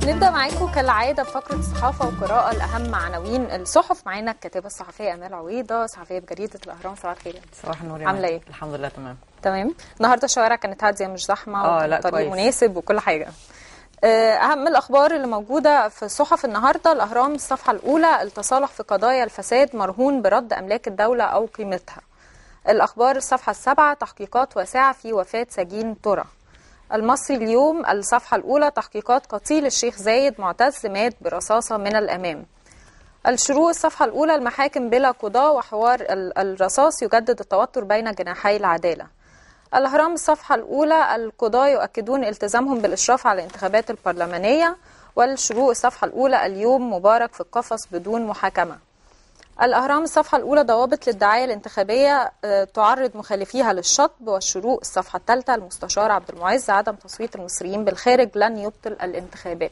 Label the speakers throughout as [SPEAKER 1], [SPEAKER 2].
[SPEAKER 1] نبدا معاكم كالعاده بفقره الصحافه وقراءه لاهم عناوين الصحف معانا الكاتبه الصحفيه امال عويضه صحفيه بجريده الاهرام صباح الخير
[SPEAKER 2] صباح النور يا
[SPEAKER 1] عامله
[SPEAKER 2] مي.
[SPEAKER 1] ايه
[SPEAKER 2] الحمد لله تمام
[SPEAKER 1] تمام النهارده الشوارع كانت هاديه مش زحمه
[SPEAKER 2] آه،
[SPEAKER 1] وكان
[SPEAKER 2] لا،
[SPEAKER 1] الطريق
[SPEAKER 2] كويس.
[SPEAKER 1] مناسب وكل حاجه آه، اهم الاخبار اللي موجوده في صحف النهارده الاهرام الصفحه الاولى التصالح في قضايا الفساد مرهون برد املاك الدوله او قيمتها الاخبار الصفحه السابعه تحقيقات واسعه في وفاه سجين ترى المصري اليوم الصفحه الاولى تحقيقات قتيل الشيخ زايد معتز مات برصاصه من الامام الشروق الصفحة الأولى المحاكم بلا قضاء وحوار ال- الرصاص يجدد التوتر بين جناحي العدالة الأهرام الصفحة الأولى القضاة يؤكدون التزامهم بالإشراف على الانتخابات البرلمانية والشروق الصفحة الأولى اليوم مبارك في القفص بدون محاكمة الأهرام الصفحة الأولى ضوابط للدعاية الانتخابية آه، تعرض مخالفيها للشطب والشروق الصفحة الثالثة المستشار عبد المعز عدم تصويت المصريين بالخارج لن يبطل الانتخابات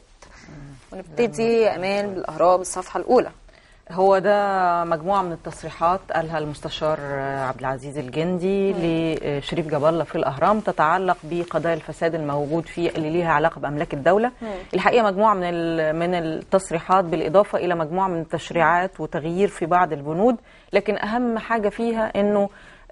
[SPEAKER 1] ونبتدي أمان بالأهرام الصفحة الأولى
[SPEAKER 2] هو ده مجموعة من التصريحات قالها المستشار عبد العزيز الجندي لشريف جاب الله في الأهرام تتعلق بقضايا الفساد الموجود فيه اللي ليها علاقة بأملاك الدولة الحقيقة مجموعة من ال- من التصريحات بالإضافة إلى مجموعة من التشريعات وتغيير في بعض البنود لكن أهم حاجة فيها إنه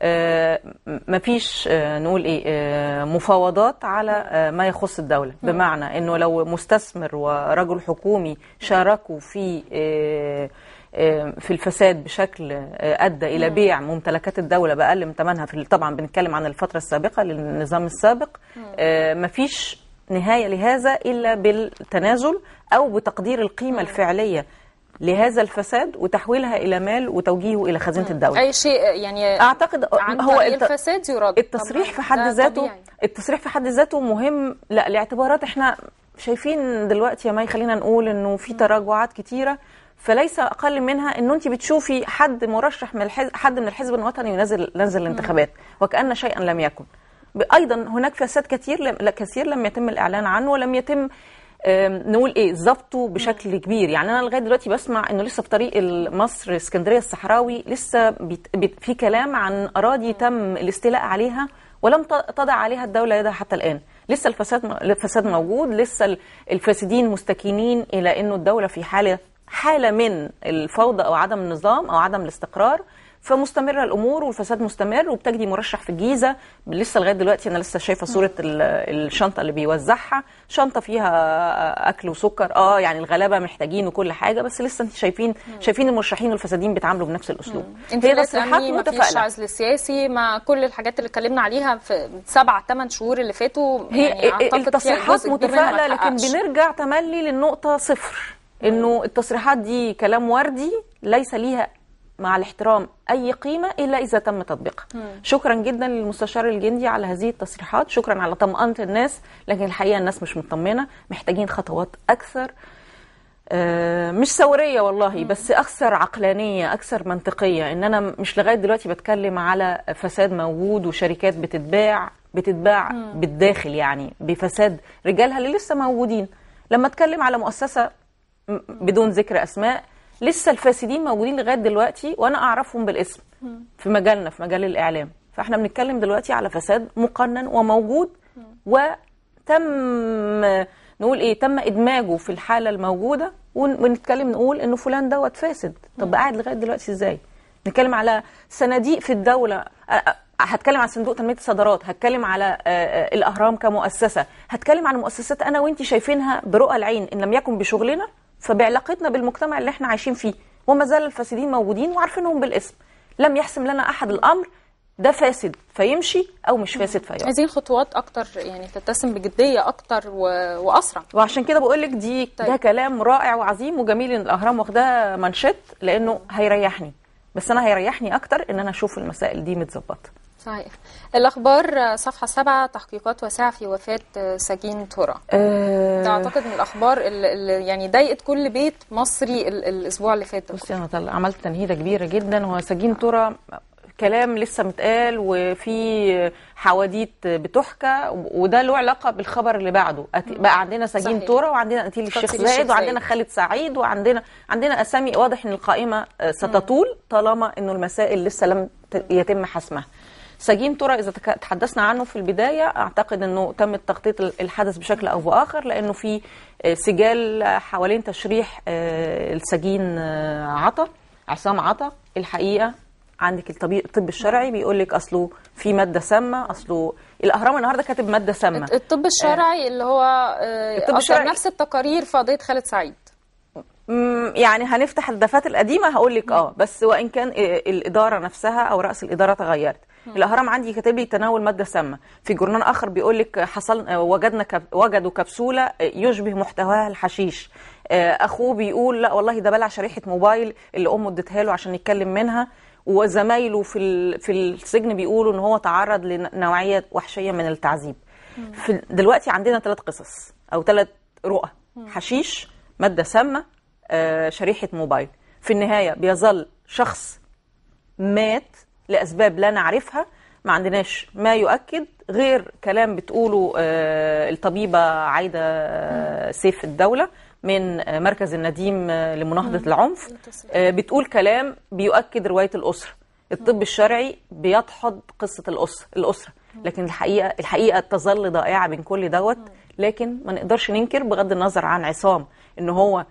[SPEAKER 2] آه، مفيش آه، نقول ايه آه، مفاوضات على آه، ما يخص الدوله بمعنى انه لو مستثمر ورجل حكومي شاركوا في آه، آه، في الفساد بشكل آه، ادى الى بيع ممتلكات الدوله باقل من ثمنها في طبعا بنتكلم عن الفتره السابقه للنظام السابق آه، مفيش نهايه لهذا الا بالتنازل او بتقدير القيمه الفعليه لهذا الفساد وتحويلها الى مال وتوجيهه الى خزينه الدوله
[SPEAKER 1] أي شيء يعني
[SPEAKER 2] اعتقد
[SPEAKER 1] عن
[SPEAKER 2] هو
[SPEAKER 1] طريق
[SPEAKER 2] الت-
[SPEAKER 1] الفساد يرد
[SPEAKER 2] التصريح
[SPEAKER 1] طبعاً
[SPEAKER 2] في حد
[SPEAKER 1] ده
[SPEAKER 2] ذاته
[SPEAKER 1] طبيعي.
[SPEAKER 2] التصريح في حد ذاته مهم لا لاعتبارات احنا شايفين دلوقتي يا مي خلينا نقول انه في تراجعات كتيره فليس اقل منها انه انت بتشوفي حد مرشح من الحزب حد من الحزب الوطني ينزل نزل الانتخابات وكان شيئا لم يكن ب- ايضا هناك فساد كثير لم لا كثير لم يتم الاعلان عنه ولم يتم آم، نقول ايه ضبطه بشكل كبير يعني انا لغايه دلوقتي بسمع انه لسه في طريق مصر اسكندريه الصحراوي لسه بيت بيت في كلام عن اراضي تم الاستيلاء عليها ولم ت- تضع عليها الدوله يدها حتى الان لسه الفساد الفساد موجود لسه ال- الفاسدين مستكينين الى انه الدوله في حاله حاله من الفوضى او عدم النظام او عدم الاستقرار فمستمره الامور والفساد مستمر وبتجدي مرشح في الجيزه لسه لغايه دلوقتي انا لسه شايفه صوره ال- الشنطه اللي بيوزعها شنطه فيها اكل وسكر اه يعني الغلابه محتاجين وكل حاجه بس لسه انت شايفين شايفين المرشحين والفسادين بيتعاملوا بنفس الاسلوب
[SPEAKER 1] انت
[SPEAKER 2] هي
[SPEAKER 1] لا
[SPEAKER 2] تصريحات
[SPEAKER 1] تأمني مفيش
[SPEAKER 2] متفائله
[SPEAKER 1] عزل سياسي مع كل الحاجات اللي اتكلمنا عليها في سبع ثمان شهور اللي فاتوا
[SPEAKER 2] هي
[SPEAKER 1] يعني أعتقد فيها
[SPEAKER 2] التصريحات
[SPEAKER 1] جزء كبير منها ما
[SPEAKER 2] متفائله لكن
[SPEAKER 1] اتحققش.
[SPEAKER 2] بنرجع تملي للنقطه صفر انه التصريحات دي كلام وردي ليس ليها مع الاحترام اي قيمه الا اذا تم تطبيقها شكرا جدا للمستشار الجندي على هذه التصريحات شكرا على طمانه الناس لكن الحقيقه الناس مش مطمنه محتاجين خطوات اكثر آه، مش ثورية والله بس أكثر عقلانية أكثر منطقية إن أنا مش لغاية دلوقتي بتكلم على فساد موجود وشركات بتتباع بتتباع بالداخل يعني بفساد رجالها اللي لسه موجودين لما أتكلم على مؤسسة م- بدون ذكر أسماء لسه الفاسدين موجودين لغاية دلوقتي وأنا أعرفهم بالاسم في مجالنا في مجال الإعلام فإحنا بنتكلم دلوقتي على فساد مقنن وموجود وتم نقول ايه تم ادماجه في الحاله الموجوده ون- ونتكلم نقول انه فلان دوت فاسد طب قاعد لغايه دلوقتي ازاي نتكلم على صناديق في الدوله أ- أ- هتكلم عن صندوق تنميه الصادرات هتكلم على آه، آه، الاهرام كمؤسسه هتكلم عن مؤسسات انا وانت شايفينها برؤى العين ان لم يكن بشغلنا فبعلاقتنا بالمجتمع اللي احنا عايشين فيه وما زال الفاسدين موجودين وعارفينهم بالاسم لم يحسم لنا احد الامر ده فاسد فيمشي او مش فاسد فيقعد
[SPEAKER 1] عايزين خطوات اكتر يعني تتسم بجديه اكتر و... واسرع
[SPEAKER 2] وعشان كده بقول لك دي
[SPEAKER 1] طيب.
[SPEAKER 2] ده كلام رائع وعظيم وجميل ان الاهرام واخداه منشط لانه هيريحني بس انا هيريحني اكتر ان انا اشوف المسائل دي متظبطه
[SPEAKER 1] صحيح الاخبار صفحه سبعة تحقيقات واسعه في وفاه سجين ترى
[SPEAKER 2] أه
[SPEAKER 1] ده اعتقد من الاخبار اللي اللي يعني ضايقت كل بيت مصري ال- الاسبوع اللي فات ده
[SPEAKER 2] بصي انا طلع عملت تنهيده كبيره جدا هو سجين ترى كلام لسه متقال وفي حواديت بتحكى وده له علاقه بالخبر اللي بعده أت- بقى عندنا سجين
[SPEAKER 1] صحيح.
[SPEAKER 2] تورا وعندنا قتيل الشيخ
[SPEAKER 1] قتيل الشيخ
[SPEAKER 2] زايد وعندنا
[SPEAKER 1] زايد.
[SPEAKER 2] خالد سعيد وعندنا عندنا اسامي واضح ان القائمه آه، ستطول طالما انه المسائل لسه لم ت- يتم حسمها سجين ترى اذا تك- تحدثنا عنه في البدايه اعتقد انه تم تغطيه الحدث بشكل او باخر لانه في آه، سجال حوالين تشريح آه، السجين آه، عطا عصام عطا الحقيقه عندك الطبيب الطب الشرعي بيقول لك اصله في ماده سامه اصله الاهرام النهارده كاتب ماده سامه
[SPEAKER 1] الطب الشرعي اللي هو آه،
[SPEAKER 2] الطب
[SPEAKER 1] أصدر
[SPEAKER 2] الشرعي-
[SPEAKER 1] نفس التقارير في قضيه خالد سعيد
[SPEAKER 2] مم، يعني هنفتح الدفاتر القديمه هقول لك اه بس وان كان آه، الاداره نفسها او راس الاداره تغيرت الاهرام عندي كاتب لي تناول ماده سامه في جورنال اخر بيقول لك حصل آه، وجدنا كب... وجدوا كبسوله آه، يشبه محتواها الحشيش آه، اخوه بيقول لا والله ده بلع شريحه موبايل اللي امه ادتها له عشان يتكلم منها وزمايله في ال... في السجن بيقولوا ان هو تعرض لنوعيه وحشيه من التعذيب في دلوقتي عندنا ثلاث قصص او ثلاث رؤى حشيش ماده سامه آه، شريحه موبايل في النهايه بيظل شخص مات لاسباب لا نعرفها ما عندناش ما يؤكد غير كلام بتقوله آه، الطبيبه عايده آه، سيف الدوله من آه، مركز النديم آه، لمناهضه العنف آه، بتقول كلام بيؤكد روايه الاسره الطب الشرعي بيدحض قصه الاسره الاسره لكن الحقيقه الحقيقه تظل ضائعه بين كل دوت لكن ما نقدرش ننكر بغض النظر عن عصام ان هو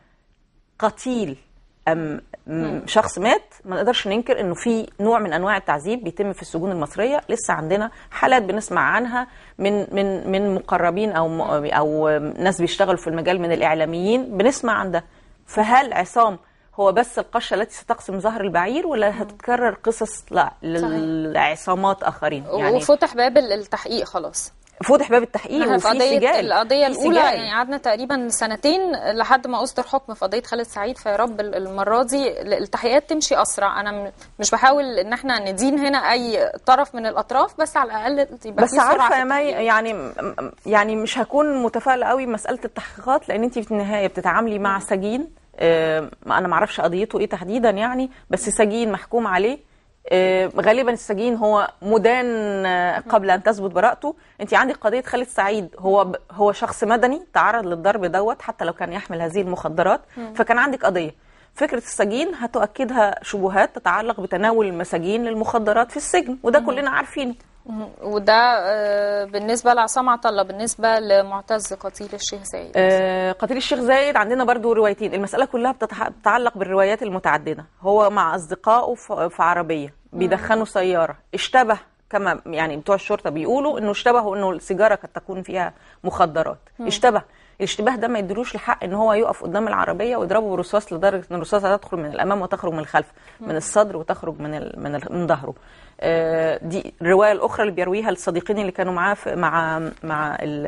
[SPEAKER 2] قتيل ام م- شخص مات ما نقدرش ننكر انه في نوع من انواع التعذيب بيتم في السجون المصريه لسه عندنا حالات بنسمع عنها من من من مقربين او م- او ناس بيشتغلوا في المجال من الاعلاميين بنسمع عن ده فهل عصام هو بس القشه التي ستقسم ظهر البعير ولا هتتكرر قصص لا لعصامات اخرين
[SPEAKER 1] يعني وفتح باب التحقيق خلاص
[SPEAKER 2] فتح باب التحقيق
[SPEAKER 1] احنا في
[SPEAKER 2] وفي
[SPEAKER 1] قضية
[SPEAKER 2] سجال
[SPEAKER 1] القضية
[SPEAKER 2] في
[SPEAKER 1] الأولى
[SPEAKER 2] سجال.
[SPEAKER 1] يعني قعدنا تقريبا سنتين لحد ما أصدر حكم في قضية خالد سعيد فيا رب المرة دي التحقيقات تمشي أسرع أنا م- مش بحاول إن احنا ندين هنا أي طرف من الأطراف بس على الأقل يبقى
[SPEAKER 2] بس
[SPEAKER 1] في سرعة
[SPEAKER 2] عارفه
[SPEAKER 1] في
[SPEAKER 2] يا مي
[SPEAKER 1] التحقيق.
[SPEAKER 2] يعني م- م- يعني مش هكون متفائله قوي بمساله التحقيقات لان انت في النهايه بتتعاملي مع سجين آه، انا ما اعرفش قضيته ايه تحديدا يعني بس سجين محكوم عليه آه، غالبا السجين هو مدان آه، قبل ان تثبت براءته انت عندك قضيه خالد سعيد هو ب- هو شخص مدني تعرض للضرب دوت حتى لو كان يحمل هذه المخدرات فكان عندك قضيه فكره السجين هتؤكدها شبهات تتعلق بتناول المساجين للمخدرات في السجن وده كلنا عارفينه
[SPEAKER 1] مم. وده آه، بالنسبة لعصام عطلة بالنسبة لمعتز قتيل الشيخ زايد
[SPEAKER 2] آه، قتيل الشيخ زايد عندنا برضو روايتين المسألة كلها بتتح- بتتعلق بالروايات المتعددة هو مع أصدقائه في في عربية بيدخنوا سيارة اشتبه كما يعني بتوع الشرطة بيقولوا انه اشتبهوا انه السيجارة قد تكون فيها مخدرات اشتبه الاشتباه ده ما يدلوش الحق ان هو يقف قدام العربيه ويضربه برصاص لدرجه ان الرصاصه تدخل من الامام وتخرج من الخلف من الصدر وتخرج من ال من, ال من ظهره آه، دي الروايه الاخرى اللي بيرويها الصديقين اللي كانوا معاه في- مع مع ال-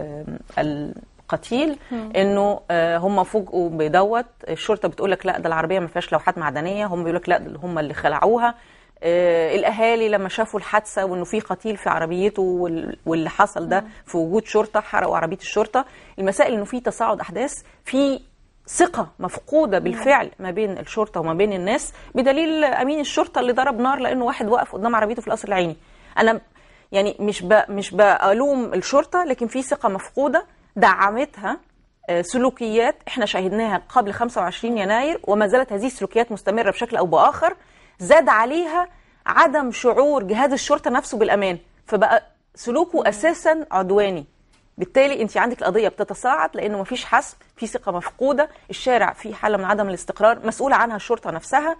[SPEAKER 2] آه، القتيل انه آه، هم فوجئوا بدوت الشرطه بتقول لك لا ده العربيه ما فيهاش لوحات معدنيه هم بيقول لك لا ده هم اللي خلعوها آه، الاهالي لما شافوا الحادثه وانه في قتيل في عربيته وال- واللي حصل ده في وجود شرطه حرقوا عربيه الشرطه المسائل انه في تصاعد احداث في ثقة مفقودة بالفعل ما بين الشرطة وما بين الناس بدليل أمين الشرطة اللي ضرب نار لأنه واحد وقف قدام عربيته في القصر العيني أنا يعني مش ب... مش بألوم الشرطة لكن في ثقة مفقودة دعمتها آه، سلوكيات احنا شاهدناها قبل 25 يناير وما زالت هذه السلوكيات مستمرة بشكل أو بآخر زاد عليها عدم شعور جهاز الشرطة نفسه بالأمان فبقى سلوكه أساسا عدواني بالتالي انت عندك القضيه بتتصاعد لانه مفيش حسم في ثقه مفقوده الشارع فيه حاله من عدم الاستقرار مسؤوله عنها الشرطه نفسها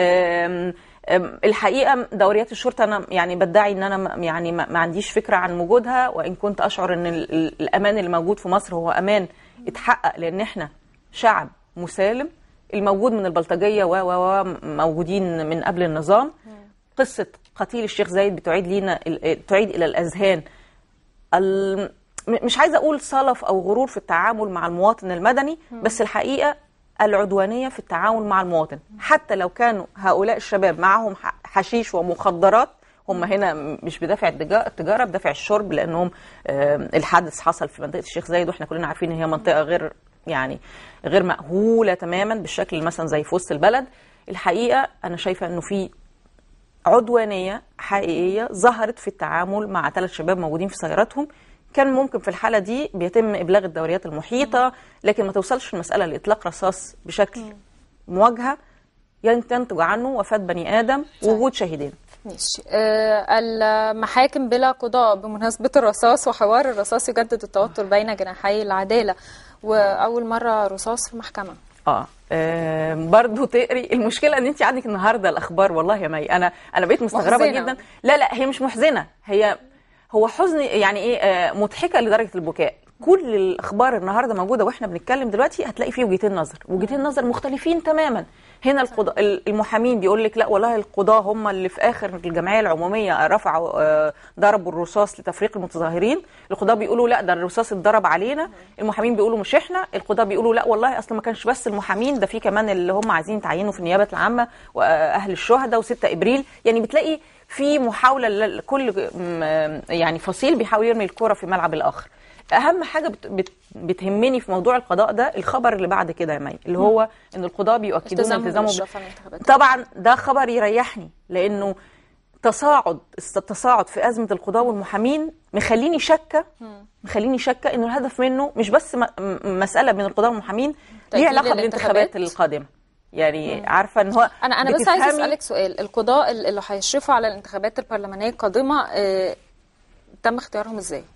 [SPEAKER 2] أم أم الحقيقه دوريات الشرطه انا يعني بدعي ان انا ما- يعني ما ما عنديش فكره عن وجودها وان كنت اشعر ان ال- ال- الامان اللي موجود في مصر هو امان اتحقق لان احنا شعب مسالم الموجود من البلطجيه و و و موجودين من قبل النظام قصه قتيل الشيخ زايد بتعيد لينا ال- تعيد الى الاذهان ال- م- مش عايزه اقول صلف او غرور في التعامل مع المواطن المدني بس الحقيقه العدوانيه في التعامل مع المواطن حتى لو كانوا هؤلاء الشباب معهم ح- حشيش ومخدرات هم هنا م- مش بدافع التجا- التجاره بدافع الشرب لانهم آم، الحادث حصل في منطقه الشيخ زايد واحنا كلنا عارفين ان هي منطقه غير يعني غير مأهوله تماما بالشكل مثلا زي في وسط البلد الحقيقه انا شايفه انه في عدوانيه حقيقيه ظهرت في التعامل مع ثلاث شباب موجودين في سياراتهم كان ممكن في الحاله دي بيتم ابلاغ الدوريات المحيطه لكن ما توصلش المساله لاطلاق رصاص بشكل مواجهه ين- تنتج عنه وفاه بني ادم ووجود شاهدين
[SPEAKER 1] ماشي آه، المحاكم بلا قضاء بمناسبة الرصاص وحوار الرصاص يجدد التوتر بين جناحي العدالة وأول مرة رصاص في محكمة
[SPEAKER 2] اه آم، برضو تقري المشكله ان انت عندك النهارده الاخبار والله يا مي انا انا بقيت مستغربه
[SPEAKER 1] محزنة.
[SPEAKER 2] جدا لا لا هي مش محزنه هي هو حزن يعني ايه آه، مضحكه لدرجه البكاء كل الاخبار النهارده موجوده واحنا بنتكلم دلوقتي هتلاقي فيه وجهتين نظر وجهتين نظر مختلفين تماما هنا القضاء المحامين بيقول لك لا والله القضاه هم اللي في اخر الجمعيه العموميه رفعوا آه، ضربوا الرصاص لتفريق المتظاهرين القضاه بيقولوا لا ده الرصاص اتضرب علينا المحامين بيقولوا مش احنا القضاه بيقولوا لا والله اصل ما كانش بس المحامين ده في كمان اللي هم عايزين يتعينوا في النيابه العامه واهل الشهداء و6 ابريل يعني بتلاقي في محاوله لكل م- يعني فصيل بيحاول يرمي الكره في ملعب الاخر اهم حاجه بت بت بتهمني في موضوع القضاء ده الخبر اللي بعد كده يا مي اللي هو ان القضاه بيؤكدون
[SPEAKER 1] التزامهم
[SPEAKER 2] التزامهم
[SPEAKER 1] بالإشراف على الانتخابات.
[SPEAKER 2] طبعا ده خبر يريحني لانه تصاعد التصاعد في ازمه القضاه والمحامين مخليني شاكه مخليني شاكه انه الهدف منه مش بس م- م- مساله بين القضاه والمحامين ليه
[SPEAKER 1] تأجيل
[SPEAKER 2] علاقه
[SPEAKER 1] الانتخابات.
[SPEAKER 2] بالانتخابات القادمه يعني عارفه ان هو
[SPEAKER 1] انا انا بس عايزه
[SPEAKER 2] بتفهمي-
[SPEAKER 1] اسالك سؤال القضاء اللي هيشرفوا على الانتخابات البرلمانيه القادمه آه، تم اختيارهم ازاي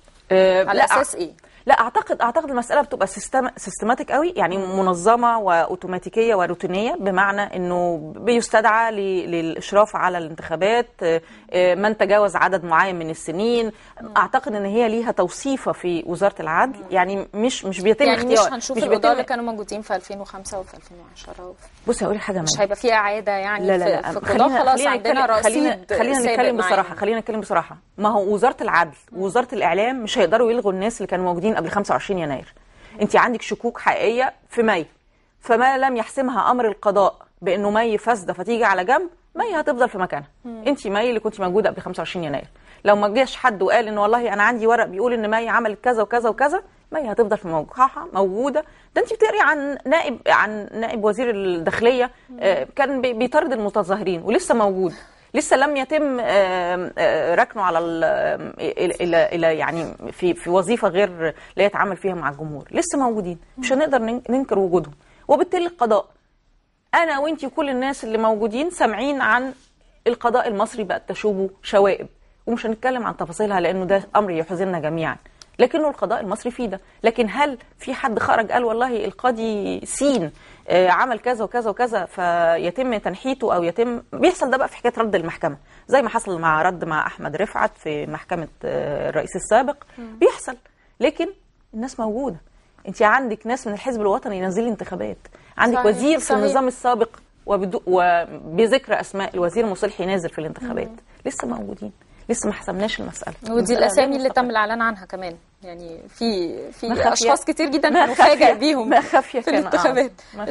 [SPEAKER 2] آه،
[SPEAKER 1] على
[SPEAKER 2] لا،
[SPEAKER 1] اساس ايه
[SPEAKER 2] لا اعتقد اعتقد المساله بتبقى سيستم سيستماتيك قوي يعني منظمه واوتوماتيكيه وروتينيه بمعنى انه بيستدعى ل- للاشراف على الانتخابات آه، آه، من تجاوز عدد معين من السنين اعتقد ان هي ليها توصيفه في وزاره العدل يعني مش مش بيتم
[SPEAKER 1] يعني مش
[SPEAKER 2] اختيار
[SPEAKER 1] هنشوف
[SPEAKER 2] مش
[SPEAKER 1] القضاة
[SPEAKER 2] بيتم
[SPEAKER 1] اللي كانوا موجودين في 2005 وفي 2010 وفي
[SPEAKER 2] بصي هقول لك حاجه
[SPEAKER 1] مش
[SPEAKER 2] مالك.
[SPEAKER 1] هيبقى في اعاده يعني
[SPEAKER 2] لا لا
[SPEAKER 1] في,
[SPEAKER 2] لا
[SPEAKER 1] في
[SPEAKER 2] خلينا
[SPEAKER 1] قضاء خلاص
[SPEAKER 2] خلينا
[SPEAKER 1] عندنا
[SPEAKER 2] نتكلم- خلينا
[SPEAKER 1] رصيد
[SPEAKER 2] خلينا
[SPEAKER 1] سابق
[SPEAKER 2] نتكلم
[SPEAKER 1] معانا.
[SPEAKER 2] بصراحه خلينا نتكلم بصراحه ما هو وزاره العدل ووزاره الاعلام مش هيقدروا يلغوا الناس اللي كانوا موجودين قبل 25 يناير انت عندك شكوك حقيقيه في مي فما لم يحسمها امر القضاء بانه مي فاسده فتيجي على جنب مي هتفضل في مكانها انت مي اللي كنت موجوده قبل 25 يناير لو ما جاش حد وقال ان والله انا عندي ورق بيقول ان مي عملت كذا وكذا وكذا مي هتفضل في موقعها موجوده ده انت بتقري عن نائب عن نائب وزير الداخليه آه، كان بي- بيطارد المتظاهرين ولسه موجود لسه لم يتم آم، آه، ركنه على ال- آم، الى الى إلى يعني في في وظيفه غير لا يتعامل فيها مع الجمهور لسه موجودين مش هنقدر نن- ننكر وجودهم وبالتالي القضاء انا وانتي وكل الناس اللي موجودين سامعين عن القضاء المصري بقت تشوبه شوائب ومش هنتكلم عن تفاصيلها لانه ده امر يحزننا جميعا لكنه القضاء المصري فيه ده لكن هل في حد خرج قال والله القاضي سين آه، عمل كذا وكذا وكذا فيتم تنحيته او يتم بيحصل ده بقى في حكايه رد المحكمه زي ما حصل مع رد مع احمد رفعت في محكمه آه، الرئيس السابق بيحصل لكن الناس موجوده انت عندك ناس من الحزب الوطني نازلين انتخابات عندك
[SPEAKER 1] صحيح،
[SPEAKER 2] وزير في
[SPEAKER 1] صحيح.
[SPEAKER 2] النظام السابق وبدو وبذكر اسماء الوزير مصلحي نازل في الانتخابات لسه موجودين لسه ما حسمناش المساله
[SPEAKER 1] ودي
[SPEAKER 2] المسألة
[SPEAKER 1] الاسامي
[SPEAKER 2] غير
[SPEAKER 1] اللي
[SPEAKER 2] مستقرة.
[SPEAKER 1] تم الاعلان عنها كمان يعني في
[SPEAKER 2] ما
[SPEAKER 1] في
[SPEAKER 2] خافية-
[SPEAKER 1] اشخاص كتير جدا
[SPEAKER 2] ما
[SPEAKER 1] هنفاجئ
[SPEAKER 2] خافية-
[SPEAKER 1] بيهم
[SPEAKER 2] ما خافية
[SPEAKER 1] في
[SPEAKER 2] كان
[SPEAKER 1] الانتخابات
[SPEAKER 2] أعظم. ما